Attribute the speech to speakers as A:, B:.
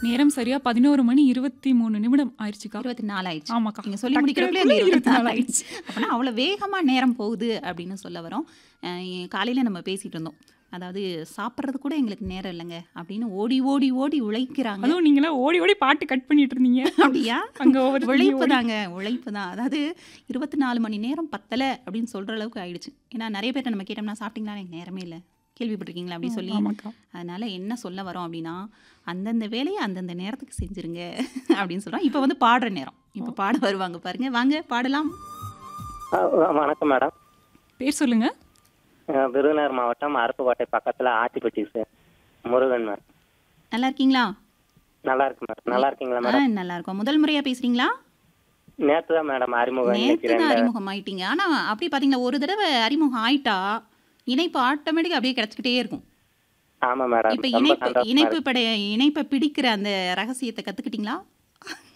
A: நேரம் சரியா 11 மணி 23 நிமிடம் ஆயிருச்சுக்கா.
B: 24 ஆயிடுச்சு.
A: ஆமாக்கா.
B: நீங்க சொல்லி முடிக்கிறதுக்குள்ளே அந்த
A: டக்குனு
B: 24
A: 24
B: ஆயிடுச்சு. அப்பனா அவ்வளோ வேகமா நேரம் போகுது அப்படின்னு சொல்ல வரோம். அ காலையில நம்ம பேசிட்டு இருந்தோம். அதாவது சாப்பிட்றது கூட எங்களுக்கு நேரம் இல்லைங்க அப்படின்னு ஓடி ஓடி ஓடி உழைக்கிறாங்க.
A: அதுவும் நீங்கலாம் ஓடி ஓடி பாட்டு கட் பண்ணிட்டு இருந்தீங்க.
B: அப்படியா?
A: அங்க ஒவ்வொரு
B: உழைப்பு
A: ஓடி
B: தாங்க உழைப்பு தான். அதாவது 24 மணி நேரம் பத்தல அப்படின்னு சொல்ற அளவுக்கு ஆயிடுச்சு. ஏன்னா நிறைய பேர்ட்ட நம்ம கேட்டோம்னா சாப்பிட்டீங்களா எனக்கு நேரமே இல்லை கேள்விப்பட்டிருக்கீங்களா அப்படின்னு சொல்லி
A: ஆமாக்கா.
B: அதனால என்ன சொல்ல வரோம் அப்படின்னா அந்தந்த வேலையை அந்தந்த நேரத்துக்கு செஞ்சிருங்க அப்படின்னு சொல்றோம். இப்போ வந்து பாடுற நேரம். இப்போ பாட வருவாங்க பாருங்க. வாங்க பாடலாம்.
C: ஆ, வணக்கம் மேடம்
A: பேர் சொல்லுங்க.
C: அஹ் விருதுநகர் மாவட்டம் அருப்புக்கோட்டை பக்கத்துல ஆத்திப்பட்டி சார் முருகன் மேடம்
B: நல்லா இருக்கீங்களா?
C: நல்லா இருக்கு மேடம் நல்லா இருக்கீங்களா
B: ஆ
C: மேடம்
B: நல்லா இருக்கும். முதல் முறையா பேசுறீங்களா?
C: நேற்று தான் மேடம் அறிமுகம்
B: நேத்து
C: இன்னைக்கு
B: தான்
C: ரெண்டு
B: அறிமுகம் ஆயிட்டீங்க. ஆனா அப்படி பாத்தீங்களா ஒரு தடவை அறிமுகம் ஆயிட்டா இணைப்பு ஆட்டோமேட்டிக்கா அப்படியே கிடைச்சிக்கிட்டே இருக்கும்.
C: ஆமா மேடம்
B: இப்ப
C: ரொம்ப
B: இணைப்பு
C: சந்தோஷமா
B: இணைப்பு
C: இருக்கு
B: படைய இணைப்பை பிடிக்கிற அந்த ரகசியத்தை கத்துக்கிட்டீங்களா?